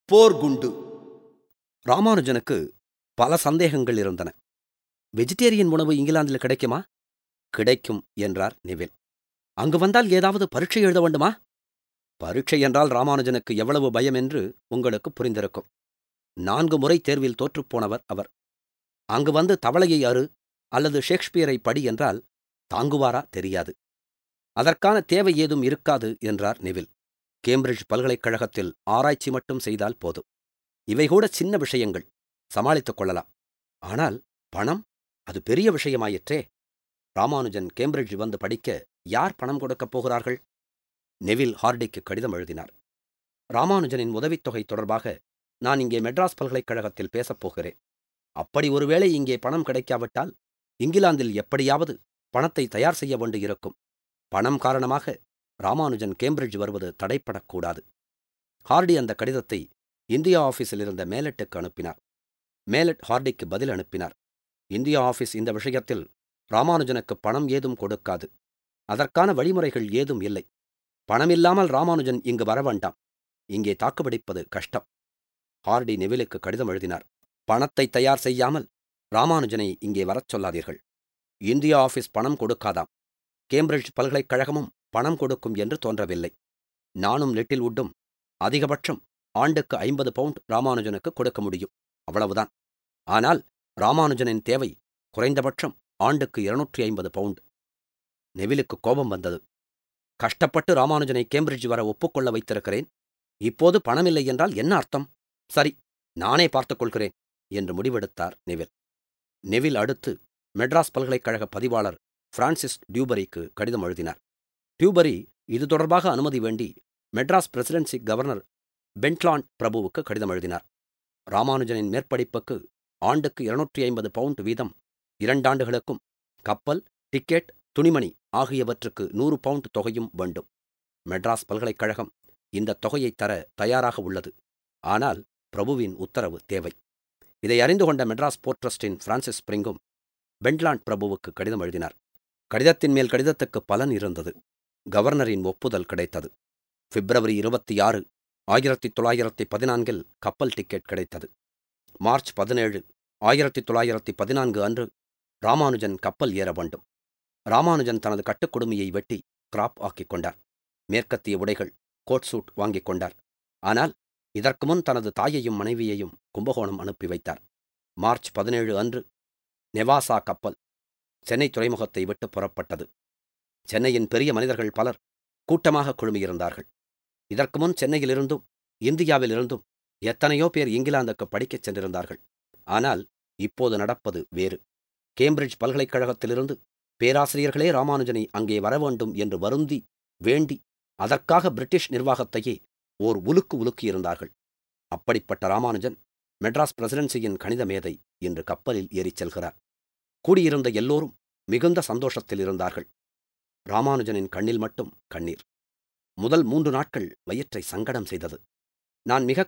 போர்க்குண்டு ராமானுஜனுக்கு பல சந்தேகங்கள் இருந்தன வெஜிடேரியன் உணவு இங்கிலாந்தில் கிடைக்குமா கிடைக்கும் என்றார் நெவில் அங்கு வந்தால் ஏதாவது பரீட்சை எழுத வேண்டுமா பரீட்சை என்றால் ராமானுஜனுக்கு எவ்வளவு பயம் என்று உங்களுக்கு புரிந்திருக்கும் நான்கு முறை தேர்வில் தோற்றுப்போனவர் அவர் அங்கு வந்து தவளையை அறு அல்லது ஷேக்ஸ்பியரை படி என்றால் தாங்குவாரா தெரியாது அதற்கான தேவை ஏதும் இருக்காது என்றார் நெவில் கேம்பிரிட்ஜ் பல்கலைக்கழகத்தில் ஆராய்ச்சி மட்டும் செய்தால் போதும் இவை கூட சின்ன விஷயங்கள் சமாளித்துக் கொள்ளலாம் ஆனால் பணம் அது பெரிய விஷயமாயிற்றே ராமானுஜன் கேம்பிரிட்ஜ் வந்து படிக்க யார் பணம் கொடுக்கப் போகிறார்கள் நெவில் ஹார்டிக்கு கடிதம் எழுதினார் ராமானுஜனின் உதவித்தொகை தொடர்பாக நான் இங்கே மெட்ராஸ் பல்கலைக்கழகத்தில் பேசப் போகிறேன் அப்படி ஒருவேளை இங்கே பணம் கிடைக்காவிட்டால் இங்கிலாந்தில் எப்படியாவது பணத்தை தயார் செய்ய வேண்டி இருக்கும் பணம் காரணமாக ராமானுஜன் கேம்பிரிட்ஜ் வருவது தடைப்படக்கூடாது ஹார்டி அந்த கடிதத்தை இந்தியா ஆபீஸில் இருந்த மேலட்டுக்கு அனுப்பினார் மேலட் ஹார்டிக்கு பதில் அனுப்பினார் இந்தியா ஆபீஸ் இந்த விஷயத்தில் ராமானுஜனுக்கு பணம் ஏதும் கொடுக்காது அதற்கான வழிமுறைகள் ஏதும் இல்லை பணமில்லாமல் ராமானுஜன் இங்கு வர வேண்டாம் இங்கே தாக்குப்பிடிப்பது கஷ்டம் ஹார்டி நெவிலுக்கு கடிதம் எழுதினார் பணத்தை தயார் செய்யாமல் ராமானுஜனை இங்கே வரச் சொல்லாதீர்கள் இந்தியா ஆபீஸ் பணம் கொடுக்காதாம் கேம்பிரிட்ஜ் பல்கலைக்கழகமும் பணம் கொடுக்கும் என்று தோன்றவில்லை நானும் லிட்டில் வுட்டும் அதிகபட்சம் ஆண்டுக்கு ஐம்பது பவுண்ட் ராமானுஜனுக்கு கொடுக்க முடியும் அவ்வளவுதான் ஆனால் ராமானுஜனின் தேவை குறைந்தபட்சம் ஆண்டுக்கு இருநூற்றி ஐம்பது பவுண்ட் நெவிலுக்கு கோபம் வந்தது கஷ்டப்பட்டு ராமானுஜனை கேம்பிரிட்ஜ் வர ஒப்புக்கொள்ள வைத்திருக்கிறேன் இப்போது பணமில்லை என்றால் என்ன அர்த்தம் சரி நானே பார்த்துக் கொள்கிறேன் என்று முடிவெடுத்தார் நெவில் நெவில் அடுத்து மெட்ராஸ் பல்கலைக்கழக பதிவாளர் பிரான்சிஸ் டியூபரிக்கு கடிதம் எழுதினார் டியூபரி இது தொடர்பாக அனுமதி வேண்டி மெட்ராஸ் பிரசிடென்சி கவர்னர் பென்ட்லாண்ட் பிரபுவுக்கு கடிதம் எழுதினார் ராமானுஜனின் மேற்படிப்புக்கு ஆண்டுக்கு இருநூற்றி ஐம்பது பவுண்ட் வீதம் இரண்டாண்டுகளுக்கும் கப்பல் டிக்கெட் துணிமணி ஆகியவற்றுக்கு நூறு பவுண்ட் தொகையும் வேண்டும் மெட்ராஸ் பல்கலைக்கழகம் இந்த தொகையை தர தயாராக உள்ளது ஆனால் பிரபுவின் உத்தரவு தேவை இதை அறிந்து கொண்ட மெட்ராஸ் போர்ட் ட்ரஸ்டின் பிரான்சிஸ் ஸ்பிரிங்கும் பென்ட்லாண்ட் பிரபுவுக்கு கடிதம் எழுதினார் கடிதத்தின் மேல் கடிதத்துக்கு பலன் இருந்தது கவர்னரின் ஒப்புதல் கிடைத்தது பிப்ரவரி இருபத்தி ஆறு ஆயிரத்தி தொள்ளாயிரத்தி பதினான்கில் கப்பல் டிக்கெட் கிடைத்தது மார்ச் பதினேழு ஆயிரத்தி தொள்ளாயிரத்தி பதினான்கு அன்று ராமானுஜன் கப்பல் ஏற வேண்டும் ராமானுஜன் தனது கட்டுக்குடுமியை வெட்டி கிராப் ஆக்கிக் கொண்டார் மேற்கத்திய உடைகள் கோட் சூட் வாங்கிக் கொண்டார் ஆனால் இதற்கு முன் தனது தாயையும் மனைவியையும் கும்பகோணம் அனுப்பி வைத்தார் மார்ச் பதினேழு அன்று நெவாசா கப்பல் சென்னை துறைமுகத்தை விட்டு புறப்பட்டது சென்னையின் பெரிய மனிதர்கள் பலர் கூட்டமாக குழுமியிருந்தார்கள் இதற்கு முன் சென்னையிலிருந்தும் இந்தியாவிலிருந்தும் எத்தனையோ பேர் இங்கிலாந்துக்கு படிக்கச் சென்றிருந்தார்கள் ஆனால் இப்போது நடப்பது வேறு கேம்பிரிட்ஜ் பல்கலைக்கழகத்திலிருந்து பேராசிரியர்களே ராமானுஜனை அங்கே வர வேண்டும் என்று வருந்தி வேண்டி அதற்காக பிரிட்டிஷ் நிர்வாகத்தையே ஓர் உலுக்கு உலுக்கியிருந்தார்கள் அப்படிப்பட்ட ராமானுஜன் மெட்ராஸ் பிரசிடென்சியின் கணித மேதை இன்று கப்பலில் ஏறிச் செல்கிறார் கூடியிருந்த எல்லோரும் மிகுந்த சந்தோஷத்தில் இருந்தார்கள் ராமானுஜனின் கண்ணில் மட்டும் கண்ணீர் முதல் மூன்று நாட்கள் வயிற்றை சங்கடம் செய்தது நான் மிக